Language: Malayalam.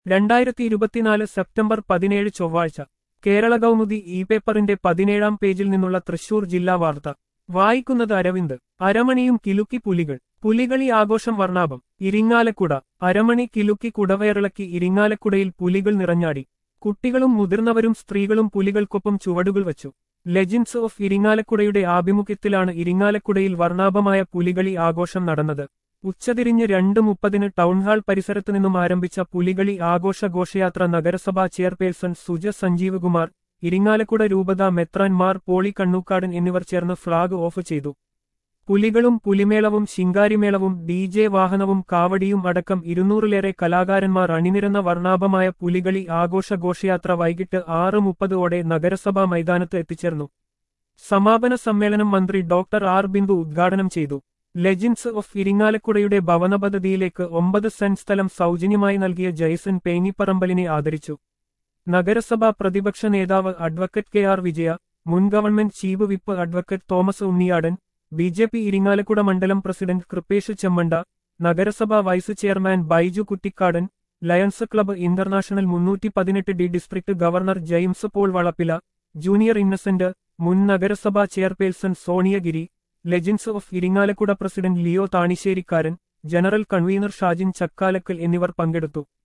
രണ്ടായിരത്തി ഇരുപത്തിനാല് സെപ്റ്റംബർ പതിനേഴ് ചൊവ്വാഴ്ച കേരള കൗമുദി ഇ പേപ്പറിന്റെ പതിനേഴാം പേജിൽ നിന്നുള്ള തൃശൂർ ജില്ലാ വാർത്ത വായിക്കുന്നത് അരവിന്ദ് അരമണിയും കിലുക്കി പുലികൾ പുലികളി ആഘോഷം വർണ്ണാഭം ഇരിങ്ങാലക്കുട അരമണി കിലുക്കി കുടവയറിളക്കി ഇരിങ്ങാലക്കുടയിൽ പുലികൾ നിറഞ്ഞാടി കുട്ടികളും മുതിർന്നവരും സ്ത്രീകളും പുലികൾക്കൊപ്പം ചുവടുകൾ വച്ചു ലെജൻസ് ഓഫ് ഇരിങ്ങാലക്കുടയുടെ ആഭിമുഖ്യത്തിലാണ് ഇരിങ്ങാലക്കുടയിൽ വർണ്ണാഭമായ പുലികളി ആഘോഷം നടന്നത് ഉച്ചതിരിഞ്ഞ് രണ്ട് മുപ്പതിന് ടൗൺഹാൾ പരിസരത്തു നിന്നും ആരംഭിച്ച പുലികളി ആഘോഷ ഘോഷയാത്ര നഗരസഭാ ചെയർപേഴ്സൺ സുജ സഞ്ജീവ് കുമാർ ഇരിങ്ങാലക്കുട രൂപത മെത്രാൻമാർ പോളി കണ്ണൂക്കാടൻ എന്നിവർ ചേർന്ന് ഫ്ളാഗ് ഓഫ് ചെയ്തു പുലികളും പുലിമേളവും ശിങ്കാരിമേളവും ഡി ജെ വാഹനവും കാവടിയും അടക്കം ഇരുന്നൂറിലേറെ കലാകാരന്മാർ അണിനിരന്ന വർണ്ണാഭമായ പുലികളി ആഘോഷ ഘോഷയാത്ര വൈകിട്ട് ആറ് മുപ്പതോടെ നഗരസഭാ മൈതാനത്ത് എത്തിച്ചേർന്നു സമാപന സമ്മേളനം മന്ത്രി ഡോക്ടർ ആർ ബിന്ദു ഉദ്ഘാടനം ചെയ്തു ലെജൻസ് ഓഫ് ഇരിങ്ങാലക്കുടയുടെ ഭവന പദ്ധതിയിലേക്ക് ഒമ്പത് സെന്റ് സ്ഥലം സൗജന്യമായി നൽകിയ ജയ്സൺ പേങ്ങിപ്പറമ്പലിനെ ആദരിച്ചു നഗരസഭാ പ്രതിപക്ഷ നേതാവ് അഡ്വക്കറ്റ് കെ ആർ വിജയ മുൻ government chief whip advocate Thomas Unniyadan B J P Irinjalakuda മണ്ഡലം പ്രസിഡന്റ് കൃപേഷ് ചെമ്മണ്ട നഗരസഭാ vice chairman Baiju Kuttikkadan Lions club international മുന്നൂറ്റി പതിനെട്ട് D district governor James Paul Valappila junior Innocent മുൻ നഗരസഭാ chairperson Soniyagiri legends of Irinjalakuda president Leo Thanisserikkaran general convener Shajin Chakkalakkal എന്നിവർ പങ്കെടുത്തു